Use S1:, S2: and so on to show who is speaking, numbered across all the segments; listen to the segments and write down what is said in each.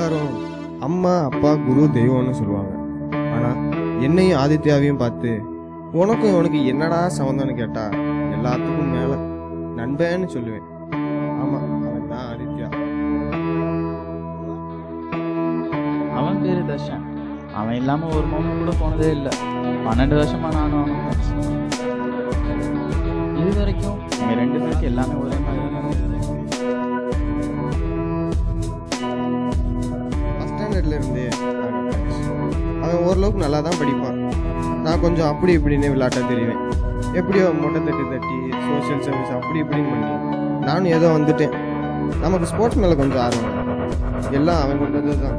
S1: எல்லாரும் அம்மா அப்பா குரு தெய்வம்னு சொல்லுவாங்க ஆனா என்னையும் ஆதித்யாவையும் பார்த்து உனக்கும் இவனுக்கு என்னடா சம்மந்தம்னு கேட்டா எல்லாத்துக்கும் மேல நண்பன்னு சொல்லுவேன் ஆமா அவன் தான் ஆதித்யா
S2: அவன் பேரு தர்ஷன் அவன் இல்லாம ஒரு மோமெண்ட் கூட போனதே இல்லை பன்னெண்டு வருஷமா நானும் அவனும் friends. இது வரைக்கும் எங்க ரெண்டு பேருக்கு எல்லாமே ஒரே மாதிரி தான் இருந்தது.
S1: ஃபஸ்ட் ஸ்டாண்டர்ட்ல இருந்தே நாங்க friends. அவன் ஓரளவுக்கு நல்லா தான் படிப்பான் நான் கொஞ்சம் அப்படி இப்படின்னு விளையாட்ட தெரியுவேன் எப்படியோ மொட்டை தட்டி தட்டி சோஷியல் சர்வீஸ் அப்படி இப்படின்னு பண்ணி நானும் ஏதோ வந்துட்டேன் நமக்கு ஸ்போர்ட்ஸ் மேலே கொஞ்சம் ஆர்வம் எல்லாம் அவன் கொண்டது தான்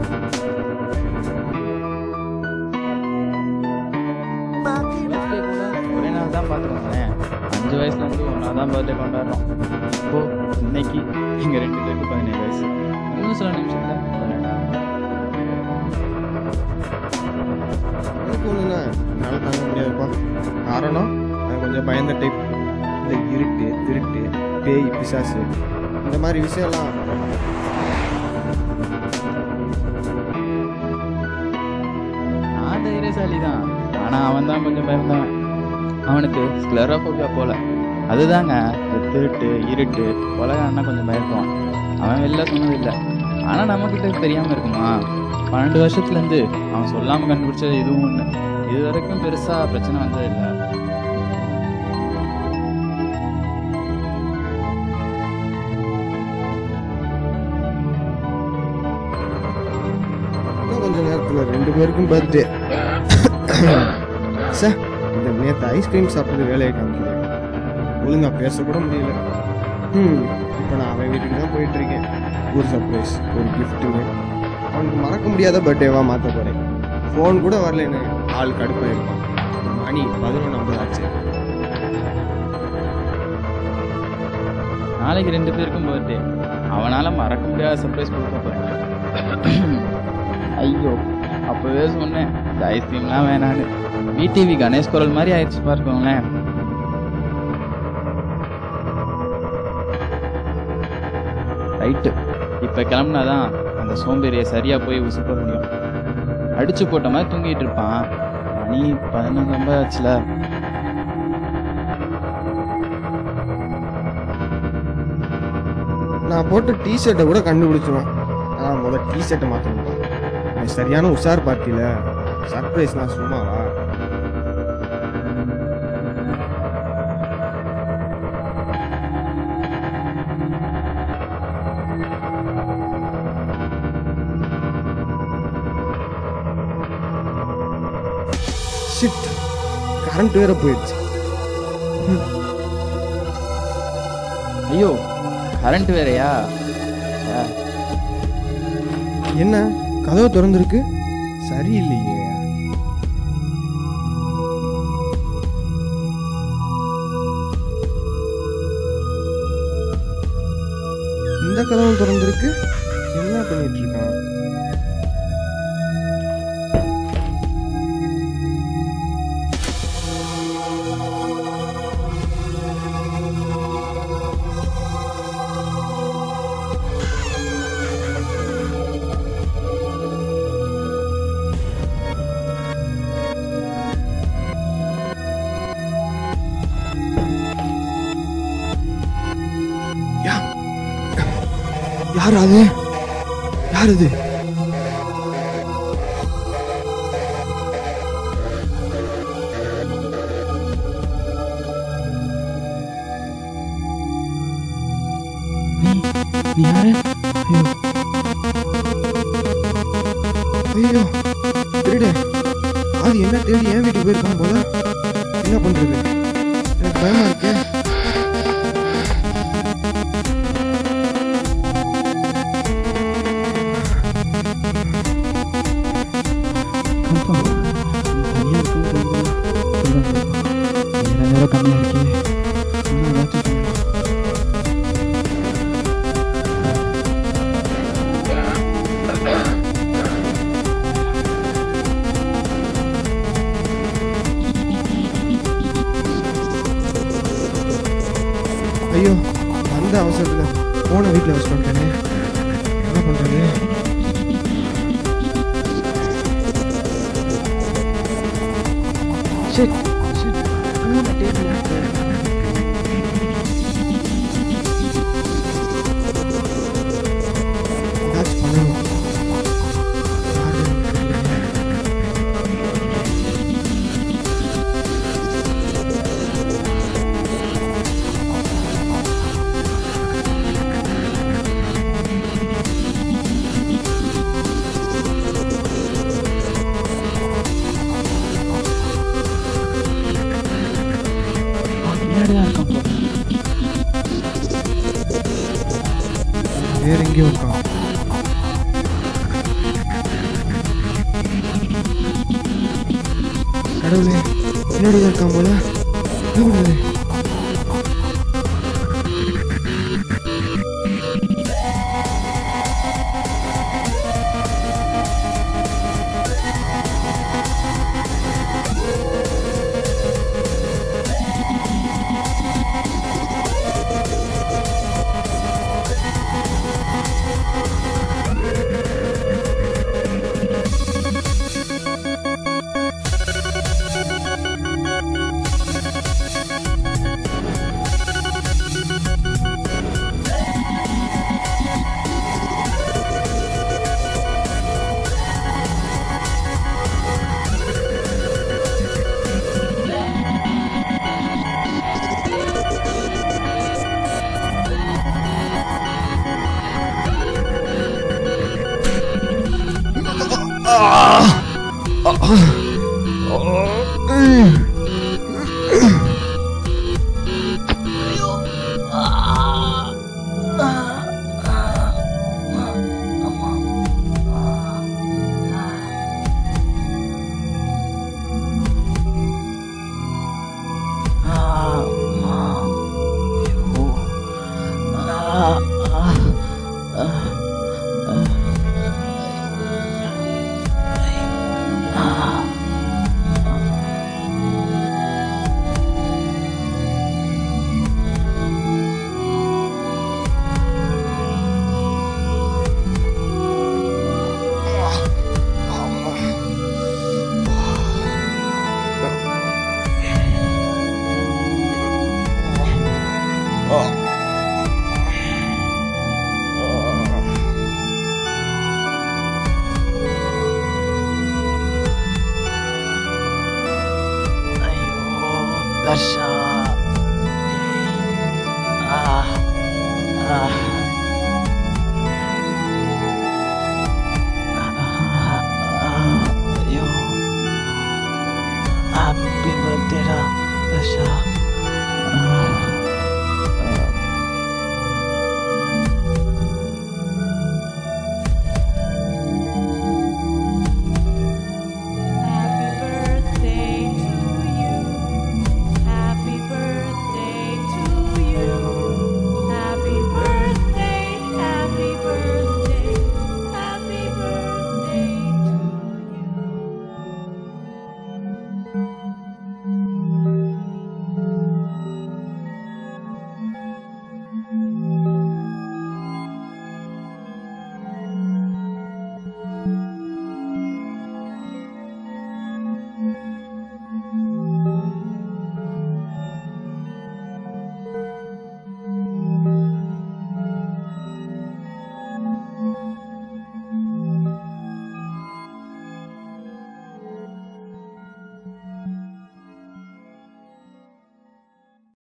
S2: birthday கூட ஒரே நாள் தான் பார்த்துக்கோங்களேன் அஞ்சு வயசுல இருந்து ஒன்றா தான் பர்த்டே கொண்டாடுறோம் இப்போ இன்னைக்கு எங்க ரெண்டு பேருக்கு பதினேழு வயசு இன்னும் சில நிமிஷத்துல பதினெட்டாம்
S1: எனக்கு ஒன்றுனா என்னால் தாங்க முடியாதுப்பா காரணம் நான் கொஞ்சம் பயந்த டைப் இந்த இருட்டு திருட்டு பேய் பிசாசு இந்த மாதிரி விஷயம்லாம்
S2: நான் தைரியசாலி தான் ஆனா அவன் தான் கொஞ்சம் பயந்தவன் அவனுக்கு ஸ்க்ளரோஃபோபியா போல அதுதாங்க இந்த திருட்டு இருட்டு கொலைகாரனா கொஞ்சம் பயப்படுவான் அவன் வெளில சொன்னதில்லை ஆனா நம்மக்கிட்ட தெரியாம இருக்குமா பன்னெண்டு வருஷத்துல இருந்து அவன் சொல்லாம கண்டுபிடிச்சது இதுவும் ஒண்ணு இது வரைக்கும் பெருசா பிரச்சனை வந்ததில்லை
S1: இன்னும் கொஞ்ச நேரத்தில் ரெண்டு பேருக்கும் பர்த்டே சார் இந்த நேற்று ஐஸ்கிரீம் சாப்பிட்டது வேலையை காமிக்கல ஒழுங்கா பேசக்கூட முடியல ம் இப்போ நான் அவன் வீட்டுக்கு தான் போயிட்டு இருக்கேன் ஒரு சர்ப்ரைஸ் ஒரு கிஃப்ட்டுங்க அவனுக்கு மறக்க முடியாத பர்த்டேவா மாற்ற போகிறேன் ஃபோன் கூட வரலன்னு ஆள் கடுப்பாக இருப்பான் மணி பதினொன்று ஐம்பது ஆச்சு
S2: நாளைக்கு ரெண்டு பேருக்கும் பர்த்டே அவனால மறக்க முடியாத சர்ப்ரைஸ் கொடுக்க போறேன் ஐயோ அப்பவே சொன்னேன் இந்த ஐஸ்கிரீம்லாம் வேணான்னு விடிவி கணேஷ் குரல் மாதிரி ஆயிடுச்சு பார்க்கோங்களேன் ரைட்டு இப்போ கிளம்புனாதான் அந்த சோம்பேறியை சரியா போய் உசுப்ப முடியும் அடிச்சு போட்ட மாதிரி தூங்கிட்டு இருப்பான் மணி பதினொன்று ஐம்பது ஆச்சுல
S1: நான் போட்ட டிஷர்ட்டை கூட கண்டுபிடிச்சிருவேன் ஆனால் முதல் டிஷர்ட்டை மாற்றணும் அவன் சரியான உஷார் பார்ட்டியில் சர்ப்ரைஸ்லாம் சும்மாவா ஷிட் கரண்ட் வேற போயிடுச்சு
S2: ஐயோ கரண்ட் வேறயா ச்சே.
S1: என்ன கதவு திறந்திருக்கு சரியில்லையே இந்த கதவும் திறந்திருக்கு என்ன பண்ணிட்டு இருக்கான் யா யார் அது யார் அது
S2: நீ யாரு
S1: ஐயோ திருடு அது என்ன தேடி ஏன் வீட்டுக்கு போயிருக்கான் போல என்ன பண்றது எனக்கு பயமா இருக்கு
S2: தனியா இருக்கும் சொல்லுங்க நேரம் நேரம் கம்மியா இருக்கே ஆனா ஏதாச்சும் சொல்லணும்.
S1: எங்கேயோ இருக்கான் கடவுளே பின்னாடி தான் இருக்கான் போல என்ன பண்ணுறது
S2: ஆ